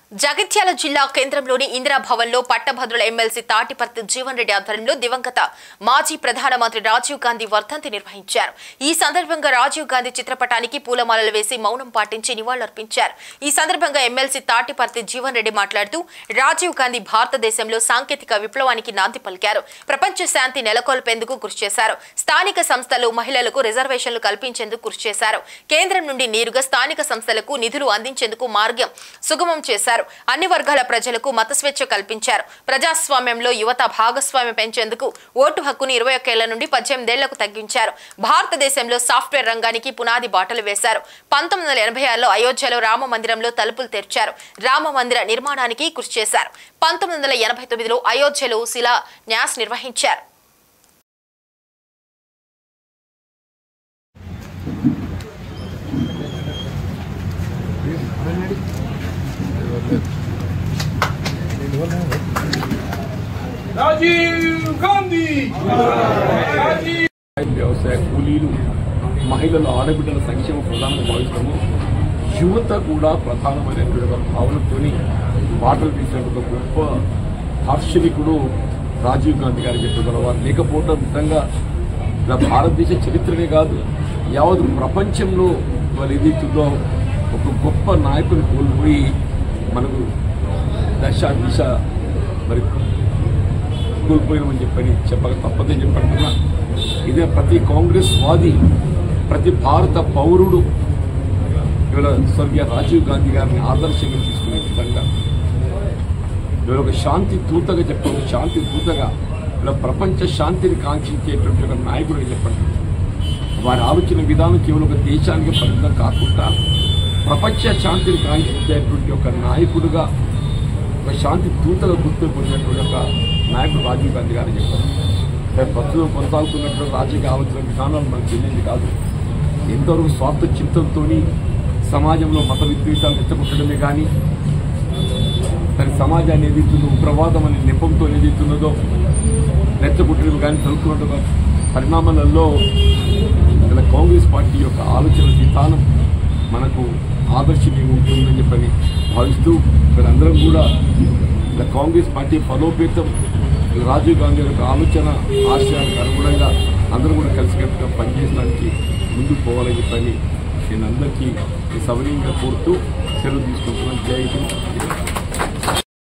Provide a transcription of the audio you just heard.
జగిత్యాల జిల్లా కేంద్రంలోని ఇందిరా భవన్లో పట్టభద్రుల ఎమ్మెల్సీ తాటిపర్తి జీవన్ రెడ్డి ఆధ్వర్యంలో దివంగత మాజీ ప్రధానమంత్రి రాజీవ్ గాంధీ వర్ధంతి నిర్వహించారు ఈ సందర్భంగా రాజీవ్ గాంధీ చిత్రపటానికి పూలమాలలు వేసి మౌనం పాటించి నివాళులర్పించారు ఈ సందర్భంగా ఎమ్మెల్సీ తాటిపర్తి జీవన్ రెడ్డి మాట్లాడుతూ రాజీవ్ గాంధీ భారతదేశంలో సాంకేతిక విప్లవానికి నాంది పలికారు ప్రపంచ శాంతి నెలకొల్పేందుకు కృషి చేశారు స్థానిక సంస్థలు మహిళలకు రిజర్వేషన్లు కల్పించేందుకు కృషి చేశారు కేంద్రం నుండి నేరుగా స్థానిక సంస్థలకు నిధులు అందించేందుకు మార్గం సుగమం చేశారు అన్ని వర్గాల ప్రజలకు మత స్వేచ్ఛ కల్పించారు ప్రజాస్వామ్యంలో యువత భాగస్వామ్యం పెంచేందుకు ఓటు హక్కును ఇరవై ఒక్కేళ్ల నుండి పద్దెనిమిదేళ్లకు తగ్గించారు భారతదేశంలో సాఫ్ట్వేర్ రంగానికి పునాది బాటలు వేశారు పంతొమ్మిది వందల ఎనభై ఆరులో అయోధ్యలో రామ మందిరంలో తలుపులు తెరిచారు రామ మందిర నిర్మాణానికి కృషి చేశారు పంతొమ్మిది వందల ఎనభై తొమ్మిదిలో అయోధ్యలో శిలా న్యాస్ నిర్వహించారు రాజీవ్ గాంధీ రాజీవ్ వ్యవసాయ కూలీలు మహిళల ఆడబిడ్డల సంక్షేమ ప్రధానంగా భావిస్తాము యువత కూడా ప్రధానమైనటువంటి ఒక భావనతోని మాటలు తీసినటువంటి ఒక గొప్ప దార్శనికుడు రాజీవ్ గాంధీ గారు చెప్పగల వారు లేకపోవడం నిజంగా ఇలా భారతదేశ చరిత్రనే కాదు యావత్ ప్రపంచంలో వాళ్ళు ఏదైతుందో ఒక గొప్ప నాయకుని కోల్పోయి మనకు దశ దిశ మరి కోల్పోయినామని చెప్పని చెప్పక తప్పదని చెప్పంటున్నా ఇదే ప్రతి కాంగ్రెస్ వాది ప్రతి భారత పౌరుడు ఇవాళ స్వర్గీయ రాజీవ్ గాంధీ గారిని ఆదర్శంగా తీసుకునే విధంగా ఇవాళ ఒక శాంతి దూతగా చెప్పడం శాంతి దూతగా ఇలా ప్రపంచ శాంతిని కాంక్షించేటువంటి ఒక నాయకుడిగా చెప్పండి వారి ఆలోచన విధానం కేవలం ఒక దేశానికి పరిమితం కాకుండా ప్రపంచ శాంతిని కాంక్షించేటువంటి ఒక నాయకుడుగా ఒక శాంతి దూతగా గుర్తుపడినటువంటి ఒక నాయకుడు రాజీవ్ గాంధీ గారు చెప్పారు రేపు ప్రస్తుతం కొనసాగుతున్నటువంటి రాజకీయ ఆలోచన విధానాలు మనకు తెలియదు కాదు ఎంతవరకు స్వార్థ చింతనతో సమాజంలో మత విద్వేషాలు రెచ్చగొట్టడమే కానీ దాని సమాజాన్ని ఏదైతుందో ఉగ్రవాదం అనే నెపంతో ఏదైతున్నదో రెచ్చగొట్టడం కానీ జరుగుతున్న పరిణామాలలో ఇలా కాంగ్రెస్ పార్టీ యొక్క ఆలోచన విధానం మనకు ఆదర్శనీయంగా ఉంటుందని చెప్పని భావిస్తూ వీళ్ళందరం కూడా ఇలా కాంగ్రెస్ పార్టీ బలోపేతం రాజీవ్ గాంధీ యొక్క ఆలోచన ఆశయానికి అనుగుణంగా అందరూ కూడా కలిసికట్టుగా పనిచేయడానికి ముందుకు పోవాలని చెప్పని నేను అందరికీ సవనీయంగా కోరుతూ సెలవు తీసుకుంటున్నాను జై హింద్